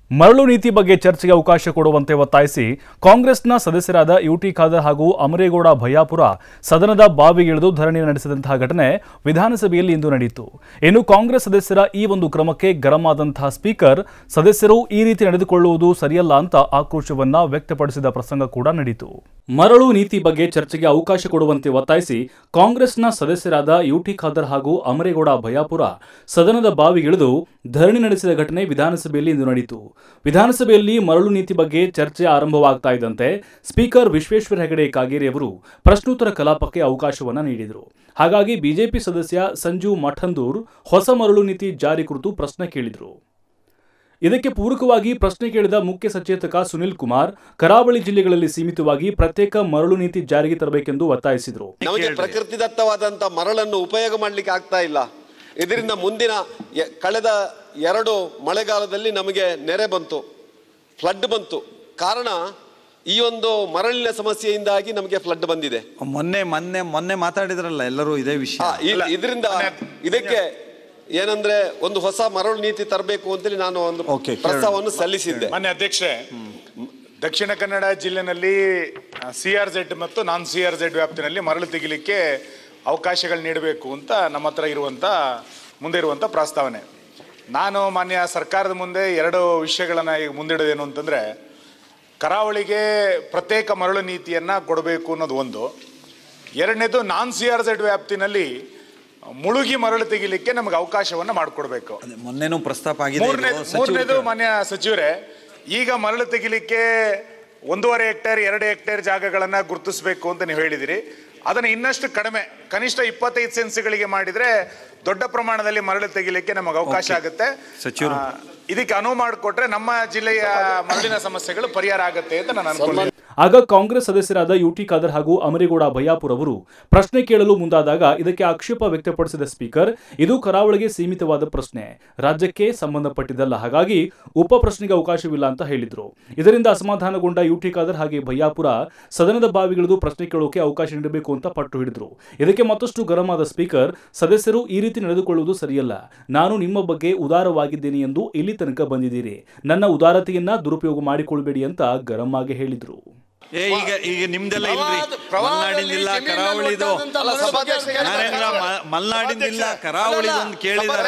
ಮರಳು ನೀತಿ ಬಗ್ಗೆ ಚರ್ಚೆಗೆ ಅವಕಾಶ ಕೊಡುವಂತೆ ಒತ್ತಾಯಿಸಿ ಕಾಂಗ್ರೆಸ್ನ ಸದಸ್ಯರಾದ ಯುಟಿ ಖಾದರ್ ಹಾಗೂ ಅಮರೇಗೌಡ ಭಯ್ಯಾಪುರ ಸದನದ ಬಾವಿಗಿಳಿದು ಧರಣಿ ನಡೆಸಿದಂತಹ ಘಟನೆ ವಿಧಾನಸಭೆಯಲ್ಲಿ ಇಂದು ನಡೆಯಿತು ಇನ್ನು ಕಾಂಗ್ರೆಸ್ ಸದಸ್ಯರ ಈ ಒಂದು ಕ್ರಮಕ್ಕೆ ಗರಂ ಆದಂತಹ ಸ್ಪೀಕರ್ ಸದಸ್ಯರು ಈ ರೀತಿ ನಡೆದುಕೊಳ್ಳುವುದು ಸರಿಯಲ್ಲ ಅಂತ ಆಕ್ರೋಶವನ್ನ ವ್ಯಕ್ತಪಡಿಸಿದ ಪ್ರಸಂಗ ಕೂಡ ನಡೆಯಿತು ಮರಳು ನೀತಿ ಬಗ್ಗೆ ಚರ್ಚೆಗೆ ಅವಕಾಶ ಕೊಡುವಂತೆ ಒತ್ತಾಯಿಸಿ ಕಾಂಗ್ರೆಸ್ನ ಸದಸ್ಯರಾದ ಯುಟಿ ಖಾದರ್ ಹಾಗೂ ಅಮರೇಗೌಡ ಭಯಾಪುರ ಸದನದ ಬಾವಿಗಿಳಿದು ಧರಣಿ ನಡೆಸಿದ ಘಟನೆ ವಿಧಾನಸಭೆಯಲ್ಲಿ ಇಂದು ನಡೆಯಿತು ವಿಧಾನಸಭೆಯಲ್ಲಿ ಮರಳು ನೀತಿ ಬಗ್ಗೆ ಚರ್ಚೆ ಆರಂಭವಾಗ್ತಾ ಇದ್ದಂತೆ ಸ್ಪೀಕರ್ ವಿಶ್ವೇಶ್ವರ ಹೆಗಡೆ ಕಾಗೇರಿ ಅವರು ಪ್ರಶ್ನೋತ್ತರ ಕಲಾಪಕ್ಕೆ ಅವಕಾಶವನ್ನ ನೀಡಿದರು ಹಾಗಾಗಿ ಬಿಜೆಪಿ ಸದಸ್ಯ ಸಂಜು ಮಠಂದೂರ್ ಹೊಸ ಮರಳು ನೀತಿ ಜಾರಿ ಕುರಿತು ಪ್ರಶ್ನೆ ಕೇಳಿದರು ಇದಕ್ಕೆ ಪೂರಕವಾಗಿ ಪ್ರಶ್ನೆ ಕೇಳಿದ ಮುಖ್ಯ ಸಚೇತಕ ಸುನಿಲ್ ಕುಮಾರ್ ಕರಾವಳಿ ಜಿಲ್ಲೆಗಳಲ್ಲಿ ಸೀಮಿತವಾಗಿ ಪ್ರತ್ಯೇಕ ಮರಳು ನೀತಿ ಜಾರಿಗೆ ತರಬೇಕೆಂದು ಒತ್ತಾಯಿಸಿದರು ನಮಗೆ ಪ್ರಕೃತಿದತ್ತವಾದಂತ ಮರಳನ್ನು ಉಪಯೋಗ ಮಾಡಲಿಕ್ಕೆ ಆಗ್ತಾ ಇಲ್ಲ ಇದರಿಂದ ಮುಂದಿನ ಎ- ಕಳೆದ ಎರಡು ಮಳೆಗಾಲದಲ್ಲಿ ನಮಗೆ ನೆರೆ ಬಂತು ಫ್ಲಡ್ ಬಂತು ಕಾರಣ ಈ ಒಂದು ಮರಳಿನ ಸಮಸ್ಯೆಯಿಂದಾಗಿ ನಮಗೆ ಫ್ಲಡ್ ಬಂದಿದೆ ಮೊನ್ನೆ ಮೊನ್ನೆ ಮೊನ್ನೆ ಮಾತಾಡಿದ್ರಲ್ಲ ಎಲ್ಲರೂ ಇದೇ ವಿಷಯ ಆ, ಈ- ಇದರಿಂದ ಇದಕ್ಕೆ ಏನಂದ್ರೆ ಒಂದು ಹೊಸ ಮರಳು ನೀತಿ ತರಬೇಕು ಅಂತೇಳಿ ನಾನು ಒಂದು Okay, ಕೇಳೋಣ. ಪ್ರಸ್ತಾವವನ್ನು ಸಲ್ಲಿಸಿದ್ದೆ ಮಾನ್ಯ ಅಧ್ಯಕ್ಷೆ ದಕ್ಷಿಣ ಕನ್ನಡ ಜಿಲ್ಲೆನಲ್ಲಿ ಸಿ ಆರ್ ಜೆಡ್ ಮತ್ತು ನಾನ್ ಸಿ ಆರ್ ಜೆಡ್ ವ್ಯಾಪ್ತಿನಲ್ಲಿ ಮರಳು ತೆಗಿಲಿಕ್ಕೆ ಅವಕಾಶಗಳು ನೀಡಬೇಕು ಅಂತ ನಮ್ಮ ಹತ್ರ ಇರುವಂತ ಮುಂದೆ ಇರುವಂತ ಪ್ರಸ್ತಾವನೆ ನಾನು ಮಾನ್ಯ ಸರ್ಕಾರದ ಮುಂದೆ ಎರಡು ವಿಷಯಗಳನ್ನ ಈಗ ಮುಂದಿಡೋದೇನು ಅಂತಂದ್ರೆ ಕರಾವಳಿಗೆ ಪ್ರತ್ಯೇಕ ಮರಳು ನೀತಿಯನ್ನ ಕೊಡಬೇಕು ಅನ್ನೋದು ಒಂದು ಎರಡನೇದು ನಾನ್ ಸಿ ಆರ್ ಜೆಡ್ ವ್ಯಾಪ್ತಿನಲ್ಲಿ ಮುಳುಗಿ ಮರಳು ತೆಗಿಲಿಕ್ಕೆ ನಮಗೆ ಅವಕಾಶವನ್ನ ಮಾಡಿಕೊಡ್ಬೇಕು ಅದೇ ಮೊನ್ನೆನೂ ಪ್ರಸ್ತಾಪ ಆಗಿದೆ ಇದು. ಮೂರನೇದು ಸಚಿವರು ಮೂರನೇದು ಮಾನ್ಯ ಸಚಿವರೇ ಈಗ ಮರಳು ತೆಗಿಲಿಕ್ಕೆ ಒಂದೂವರೆ ಹೆಕ್ಟೇರ್ ಎರಡು ಹೆಕ್ಟೇರ್ ಜಾಗಗಳನ್ನ ಗುರುತಿಸಬೇಕು ಅಂತ ನೀವು ಹೇಳಿದಿರಿ ಅದನ್ನ ಇನ್ನಷ್ಟು ಕಡಿಮೆ ಕನಿಷ್ಠ ಇಪ್ಪತ್ತೈದು ಸೆನ್ಸ್ಗಳಿಗೆ ಮಾಡಿದ್ರೆ ದೊಡ್ಡ ಪ್ರಮಾಣದಲ್ಲಿ ಮರಳು ತೆಗಿಲಿಕ್ಕೆ ನಮಗೆ ಅವಕಾಶ Okay. ಆಗುತ್ತೆ ಸಚಿವರು. ಆ, ಇದಕ್ಕೆ ಅನುವು ಮಾಡಿಕೊಟ್ರೆ ನಮ್ಮ ಜಿಲ್ಲೆಯ ಮರಳಿನ ಸಮಸ್ಯೆಗಳು ಪರಿಹಾರ ಆಗುತ್ತೆ ಅಂತ ನಾನು ಅನ್ಕೊಂಡಿದ್ದೀನಿ ಆಗ ಕಾಂಗ್ರೆಸ್ ಸದಸ್ಯರಾದ ಯುಟಿ ಖಾದರ್ ಹಾಗೂ ಅಮರೇಗೌಡ ಭಯ್ಯಾಪುರ್ ಅವರು ಪ್ರಶ್ನೆ ಕೇಳಲು ಮುಂದಾದಾಗ ಇದಕ್ಕೆ ಆಕ್ಷೇಪ ವ್ಯಕ್ತಪಡಿಸಿದ ಸ್ಪೀಕರ್ ಇದು ಕರಾವಳಿಗೆ ಸೀಮಿತವಾದ ಪ್ರಶ್ನೆ ರಾಜ್ಯಕ್ಕೆ ಸಂಬಂಧಪಟ್ಟಿದ್ದಲ್ಲ ಹಾಗಾಗಿ ಉಪ ಪ್ರಶ್ನೆಗೆ ಅವಕಾಶವಿಲ್ಲ ಅಂತ ಹೇಳಿದ್ರು ಇದರಿಂದ ಅಸಮಾಧಾನಗೊಂಡ ಯುಟಿ ಖಾದರ್ ಹಾಗೆ ಭಯ್ಯಾಪುರ ಸದನದ ಬಾವಿಗಿಳಿದು ಪ್ರಶ್ನೆ ಕೇಳೋಕೆ ಅವಕಾಶ ನೀಡಬೇಕು ಅಂತ ಪಟ್ಟು ಹಿಡಿದ್ರು ಇದಕ್ಕೆ ಮತ್ತಷ್ಟು ಗರಂ ಆದ ಸ್ಪೀಕರ್ ಸದಸ್ಯರು ಈ ರೀತಿ ನಡೆದುಕೊಳ್ಳುವುದು ಸರಿಯಲ್ಲ ನಾನು ನಿಮ್ಮ ಬಗ್ಗೆ ಉದಾರವಾಗಿದ್ದೇನೆ ಎಂದು ಇಲ್ಲಿ ತನಕ ಬಂದಿದ್ದೀರಿ ನನ್ನ ಉದಾರತೆಯನ್ನ ದುರುಪಯೋಗ ಮಾಡಿಕೊಳ್ಬೇಡಿ ಅಂತ ಗರಂ ಆಗಿ ಹೇಳಿದ್ರು ಏ ಈಗ ಈಗ ನಿಮ್ದೆಲ್ಲ ಇಲ್ರಿ ಮಲ್ನಾಡಿಂದಿಲ್ಲ ಕರಾವಳಿದು ನಾನೇಂದ್ರ ಮ- ಮಲ್ನಾಡಿಂದಿಲ್ಲ ಕರಾವಳಿದು ಒಂದು ಕೇಳಿದಾರೆ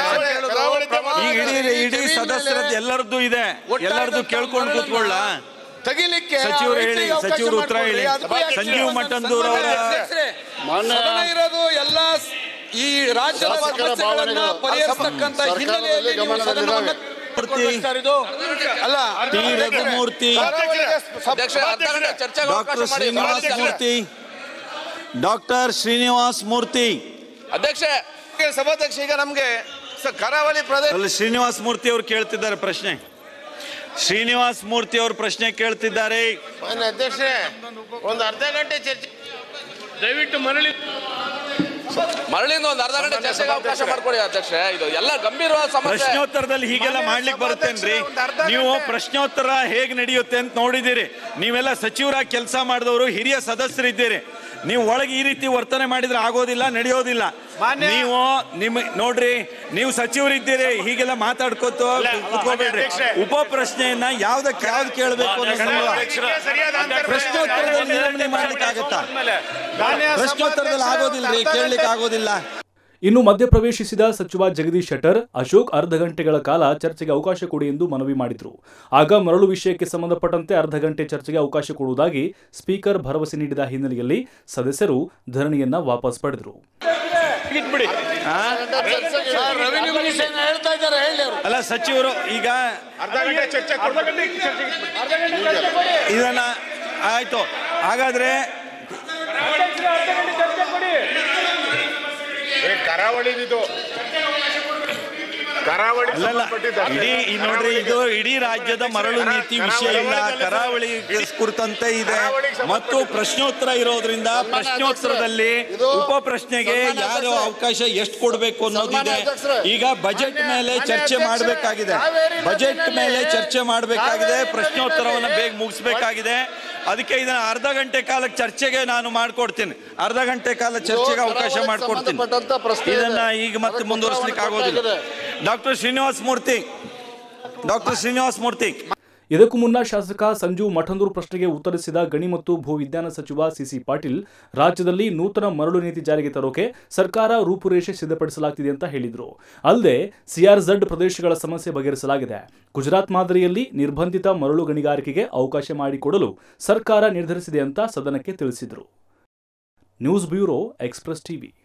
ಈಗ ಇಡೀ ಇಡೀ ಸದಸ್ಯರದ್ದು ಎಲ್ಲರದ್ದು ಇದೆ ಎಲ್ಲರದ್ದು ಕೇಳ್ಕೊಂಡು ಕೂತ್ಕೊಳ್ಳ ತೆಗಿಲಿಕ್ಕೆ ಸಚಿವರು ಹೇಳಿ ರೈತರಿಗೆ ಅವಕಾಶ ಸಚಿವರು ಉತ್ತರ ಮಾಡ್ಕೊಡಿ. ಹೇಳಿ ಅದಕ್ಕೆ ಯಾಕೆ ಸಂಜೀವ್ ಮಠಂದೂರ್ ಅವರ ಸದನ ಇರೋದು ಎಲ್ಲ ಸ್- ಈ ರಾಜ್ಯದ ಸಮಸ್ಯೆಗಳನ್ನ ಪರಿಹರಿಸತಕ್ಕಂತ ಹಿನ್ನೆಲೆಯಲ್ಲಿ ನೀವು ಸದನವನ್ನ ಕೊಡ್ತಾ ಇರೋದು. ಅಲ್ಲ T Raghumurthy doctor Srinivas Murthy doctor Srinivas Murthy ಅಧ್ಯಕ್ಷ ಸಭಾಧ್ಯಕ್ಷ ಈಗ ನಮ್ಗೆ ಸ- ಕರಾವಳಿ ಪ್ರದೇಶ ಅಲ್ಲಿ ಶ್ರೀನಿವಾಸ್ ಮೂರ್ತಿ ಅವರು ಕೇಳ್ತಿದ್ದಾರೆ ಪ್ರಶ್ನೆ ಶ್ರೀನಿವಾಸ್ ಮೂರ್ತಿ ಅವರು ಪ್ರಶ್ನೆ ಕೇಳ್ತಿದ್ದಾರೆ ಮಾನ್ಯ ಅಧ್ಯಕ್ಷರೇ ಒಂದು ಅರ್ಧ ಗಂಟೆ ಚರ್ಚೆ ದಯವಿಟ್ಟು ಮರಳಿ ಮರಳಿಂದ ಒಂದು ಅರ್ಧ ಗಂಟೆ ಚರ್ಚೆಗೆ ಅವಕಾಶ ಮಾಡ್ಕೊಡಿ ಅಧ್ಯಕ್ಷ ಇದು ಎಲ್ಲ ಗಂಭೀರವಾದ ಸಮಸ್ಯೆ ಪ್ರಶ್ನೋತ್ತರದಲ್ಲಿ ಹೀಗೆಲ್ಲ ಮಾಡ್ಲಿಕ್ಕೆ ಬರುತ್ತೇನ್ರಿ ನೀವು ಪ್ರಶ್ನೋತ್ತರ ಹೇಗ್ ನಡೆಯುತ್ತೆ ಅಂತ ನೋಡಿದಿರಿ ನೀವೆಲ್ಲ ಸಚಿವರಾಗಿ ಕೆಲಸ ಮಾಡಿದವರು ಹಿರಿಯ ಸದಸ್ಯರಿದ್ದೀರಿ ನೀವು ಒಳಗೆ ಈ ರೀತಿ ವರ್ತನೆ ಮಾಡಿದ್ರೆ ಆಗೋದಿಲ್ಲ ನಡೆಯೋದಿಲ್ಲ ನೀವು ನಿಮ್ ನೋಡ್ರಿ ನೀವು ಸಚಿವರಿದ್ದೀರಿ ಹೀಗೆಲ್ಲ ಮಾತಾಡ್ಕೋತ ಕುತ್ಕೋಬೇಡ್ರಿ ಉಪ ಪ್ರಶ್ನೆಯನ್ನ ಯಾವ್ದಕ್ಕೆ ಯಾವ್ದು ಕೇಳಬೇಕು ಅನ್ನೋದಿಲ್ವಾ ಪ್ರಶ್ನೋತ್ತರದಲ್ಲಿ ನಿರ್ವಹಣೆ ಮಾಡ್ಲಿಕ್ಕೆ ಆಗತ್ತಾ ಪ್ರಶ್ನೋತ್ತರದಲ್ಲಿ ಆಗೋದಿಲ್ರಿ ಕೇಳಲಿಕ್ಕೆ ಆಗೋದಿಲ್ಲ ಇನ್ನು ಮಧ್ಯಪ್ರವೇಶಿಸಿದ ಸಚಿವ ಜಗದೀಶ್ ಶೆಟ್ಟರ್ ಅಶೋಕ್ ಅರ್ಧ ಗಂಟೆಗಳ ಕಾಲ ಚರ್ಚೆಗೆ ಅವಕಾಶ ಕೊಡಿ ಎಂದು ಮನವಿ ಮಾಡಿದ್ರು ಆಗ ಮರಳು ವಿಷಯಕ್ಕೆ ಸಂಬಂಧಪಟ್ಟಂತೆ ಅರ್ಧ ಗಂಟೆ ಚರ್ಚೆಗೆ ಅವಕಾಶ ಕೊಡುವುದಾಗಿ ಸ್ಪೀಕರ್ ಭರವಸೆ ನೀಡಿದ ಹಿನ್ನೆಲೆಯಲ್ಲಿ ಸದಸ್ಯರು ಧರಣಿಯನ್ನ ವಾಪಸ್ ಪಡೆದರು ರೆವಿನ್ಯೂ ಮಿನಿಸ್ಟರ್ ಹೇಳ್ತಾ ಇದ್ದಾರೆ ಹೇಳಿ ಅವರು ಅಲ್ಲ ಸಚಿವರು ಈಗ ಅರ್ಧ ಗಂಟೆ ಚರ್ಚೆ ಇದನ್ನ ಆಯ್ತು ಹಾಗಾದ್ರೆ ಕರಾವಳಿದು ಕರಾವಳಿ ಅಲ್ಲಲ್ಲ ಸಂಬಂಧಪಟ್ಟಿದ್ದು ಇಡೀ ಈ ನೋಡ್ರಿ ಇದು ಇಡೀ ರಾಜ್ಯದ ಮರಳು ನೀತಿ ವಿಷಯ ಇಲ್ಲ ಕರಾವಳಿ ಕುರಿತಂತೆ ಇದೆ ಮತ್ತು ಪ್ರಶ್ನೋತ್ತರ ಇರೋದ್ರಿಂದ ಪ್ರಶ್ನೋತ್ತರದಲ್ಲಿ ಉಪ ಪ್ರಶ್ನೆಗೆ ಯಾರು ಅವಕಾಶ ಎಷ್ಟು ಕೊಡಬೇಕು ಅನ್ನೋದಿದೆ ಈಗ ಬಜೆಟ್ ಮೇಲೆ ಚರ್ಚೆ ಮಾಡಬೇಕಾಗಿದೆ ಬಜೆಟ್ ಮೇಲೆ ಚರ್ಚೆ ಮಾಡಬೇಕಾಗಿದೆ ಪ್ರಶ್ನೋತ್ತರವನ್ನು ಬೇಗ ಮುಗಿಸ್ಬೇಕಾಗಿದೆ ಅದಕ್ಕೆ ಇದನ್ನ ಅರ್ಧ ಗಂಟೆ ಕಾಲ ಚರ್ಚೆಗೆ ನಾನು ಮಾಡ್ಕೊಡ್ತೀನಿ ಅರ್ಧ ಗಂಟೆ ಕಾಲ ಚರ್ಚೆಗೆ ಅವಕಾಶ ಮಾಡ್ಕೊಡ್ತೀನಿ ಸಂಬಂಧಪಟ್ಟಂತ ಪ್ರಶ್ನೆ ಇದೆ. ಇದನ್ನ ಈಗ ಮತ್ತೆ ಅದಕ್ಕೆ ಮುಂದುವರಿಸಲಿಕ್ಕೆ ಉತ್ತರವನ್ನು ಆಗೋದಿಲ್ಲ ಕೊಡ್ಬೇಕಾಗಿದೆ. ಡಾಕ್ಟರ್ ಶ್ರೀನಿವಾಸ್ ಮೂರ್ತಿ ಡಾಕ್ಟರ್ ಶ್ರೀನಿವಾಸ ಮೂರ್ತಿ ಇದಕ್ಕೂ ಮುನ್ನ ಶಾಸಕ ಸಂಜು ಮಠಂದೂರು ಪ್ರಶ್ನೆಗೆ ಉತ್ತರಿಸಿದ ಗಣಿ ಮತ್ತು ಭೂ ವಿಜ್ಞಾನ ಸಚಿವ ಸಿಸಿ ಪಾಟೀಲ್ ರಾಜ್ಯದಲ್ಲಿ ನೂತನ ಮರಳು ನೀತಿ ಜಾರಿಗೆ ತರೋಕೆ ಸರ್ಕಾರ ರೂಪುರೇಷೆ ಸಿದ್ಧಪಡಿಸಲಾಗ್ತಿದೆ ಅಂತ ಹೇಳಿದ್ರು ಅಲ್ಲದೆ ಸಿಆರ್ಝಡ್ ಪ್ರದೇಶಗಳ ಸಮಸ್ಯೆ ಬಗೆಹರಿಸಲಾಗಿದೆ ಗುಜರಾತ್ ಮಾದರಿಯಲ್ಲಿ ನಿರ್ಬಂಧಿತ ಮರಳು ಗಣಿಗಾರಿಕೆಗೆ ಅವಕಾಶ ಮಾಡಿಕೊಡಲು ಸರ್ಕಾರ ನಿರ್ಧರಿಸಿದೆ ಅಂತ ಸದನಕ್ಕೆ ತಿಳಿಸಿದರು ನ್ಯೂಸ್ ಬ್ಯೂರೋ ಎಕ್ಸ್ಪ್ರೆಸ್ ಟಿವಿ